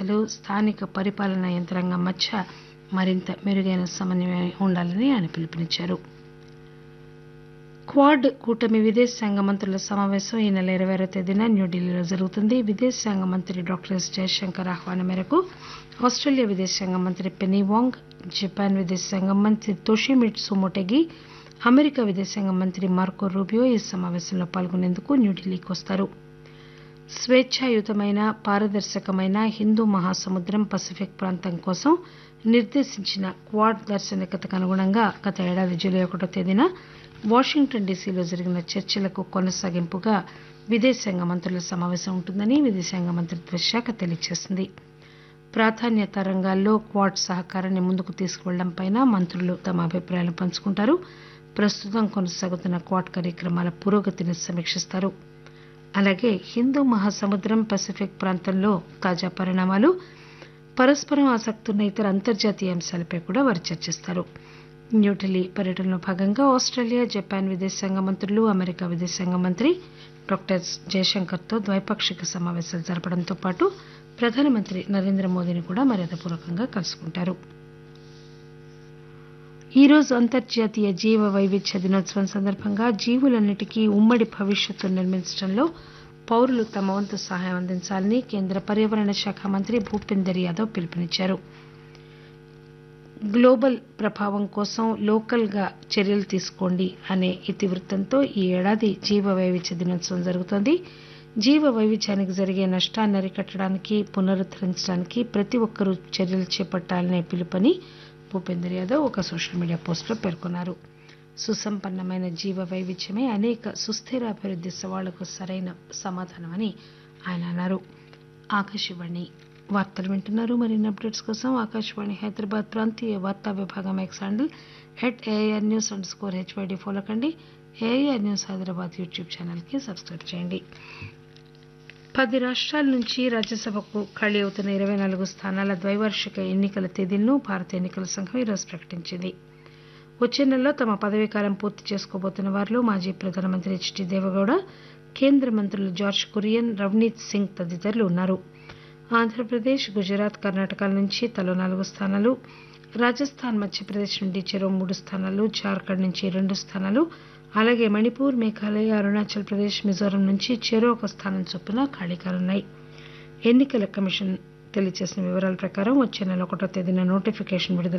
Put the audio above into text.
సంస్థలు స్థానిక పరిపాలనా యంత్రాంగం మధ్య మరింత మెరుగైన సమన్వయం ఉండాలని ఆయన పిలుపునిచ్చారు క్వాడ్ కూటమి విదేశాంగ మంత్రుల సమావేశం ఈ నెల ఇరవై ఆరో తేదీన న్యూఢిల్లీలో జరుగుతుంది విదేశాంగ మంత్రి డాక్టర్ ఎస్ జయశంకర్ ఆహ్వానం మేరకు ఆస్ట్రేలియా విదేశాంగ మంత్రి పెనీ వాంగ్ జపాన్ విదేశాంగ మంత్రి తోషిమిట్సు మొటెగి అమెరికా విదేశాంగ మంత్రి మార్కో రూబియో ఈ సమావేశంలో పాల్గొనేందుకు న్యూఢిల్లీకి వస్తారు స్వేచ్ఛాయుతమైన పారదర్శకమైన హిందూ మహాసముద్రం పసిఫిక్ ప్రాంతం కోసం నిర్దేశించిన క్వాడ్ దార్శనికతకు అనుగుణంగా గత ఏడాది జూలై ఒకటో తేదీన వాషింగ్టన్ డీసీలో జరిగిన చర్చలకు కొనసాగింపుగా విదేశాంగ మంత్రుల సమావేశం ఉంటుందని విదేశాంగ మంత్రిత్వ శాఖ తెలియజేసింది ప్రాధాన్యత రంగాల్లో క్వాడ్ సహకారాన్ని ముందుకు తీసుకువెళ్లడంపై మంత్రులు తమ అభిప్రాయాలు పంచుకుంటారు ప్రస్తుతం కొనసాగుతున్న క్వాడ్ కార్యక్రమాల పురోగతిని సమీక్షిస్తారు అలాగే హిందూ మహాసముద్రం పసిఫిక్ ప్రాంతంలో తాజా పరిణామాలు పరస్పరం ఆసక్తి ఉన్న ఇతర అంతర్జాతీయ అంశాలపై కూడా వారు చర్చిస్తారు న్యూఢిల్లీ పర్యటనలో భాగంగా ఆస్ట్రేలియా జపాన్ విదేశాంగ మంత్రులు అమెరికా విదేశాంగ మంత్రి డాక్టర్ జయశంకర్తో ద్వైపాక్షిక సమావేశాలు జరపడంతో పాటు ప్రధానమంత్రి నరేంద్ర మోదీని కూడా మర్యాదపూర్వకంగా కలుసుకుంటారు ఈరోజు అంతర్జాతీయ జీవ వైవిధ్య దినోత్సవం సందర్భంగా జీవులన్నిటికీ ఉమ్మడి భవిష్యత్తును నిర్మించడంలో పౌరులు తమ వంతు సహాయం అందించాలని కేంద్ర పర్యావరణ శాఖ మంత్రి భూపేందర్ యాదవ్ పిలుపునిచ్చారు గ్లోబల్ ప్రభావం కోసం లోకల్ గా చర్యలు తీసుకోండి అనే ఇతివృత్తంతో ఈ ఏడాది జీవ వైవిధ్య దినోత్సవం జరుగుతోంది జీవ వైవిధ్యానికి జరిగే నష్టాన్ని అరికట్టడానికి పునరుద్దరించడానికి ప్రతి ఒక్కరూ చర్యలు చేపట్టాలనే పిలుపని భూపేందర్ యాదవ్ ఒక సోషల్ మీడియా పోస్టులో పేర్కొన్నారు సుసంపన్నమైన జీవ వైవిధ్యమే అనేక సుస్థిర అభివృద్ది సవాళ్లకు సరైన సమాధానమని ఆయన అన్నారు ఆకాశవాణి వార్తలు వింటున్నారు మరిన్ని అప్డేట్స్ కోసం ఆకాశవాణి హైదరాబాద్ ప్రాంతీయ వార్తా విభాగం X handle at AIR news underscore HYD follow కండి ఏఐఆర్ న్యూస్ హైదరాబాద్ యూట్యూబ్ ఛానల్కి సబ్స్క్రైబ్ చేయండి పది రాష్ట్రాల నుంచి రాజ్యసభకు ఖాళీ అవుతున్న ఇరవై నాలుగు స్థానాల ద్వైవార్షిక ఎన్నికల తేదీలను భారత ఎన్నికల సంఘం ఈరోజు ప్రకటించింది వచ్చే నెలలో తమ పదవీకాలం పూర్తి చేసుకోబోతున్న వారిలో మాజీ ప్రధానమంత్రి హెచ్డి దేవగౌడ కేంద్ర మంత్రులు జార్జ్ కురియన్ రవనీత్ సింగ్ తదితరులు ఉన్నారు ఆంధ్రప్రదేశ్ గుజరాత్ కర్ణాటకల నుంచి తలో నాలుగు స్థానాలు రాజస్థాన్ మధ్యప్రదేశ్ నుండి చెరో మూడు స్థానాలు జార్ఖండ్ నుంచి రెండు స్థానాలు అలాగే మణిపూర్ మేఘాలయ అరుణాచల్ ప్రదేశ్ మిజోరం నుంచి చెరో ఒక స్థానం చొప్పున ఖాళీ కానున్నాయి ఎన్నికల కమిషన్ తెలియజేసిన వివరాల ప్రకారం వచ్చే నెల ఒకటో తేదీన నోటిఫికేషన్ విడుదల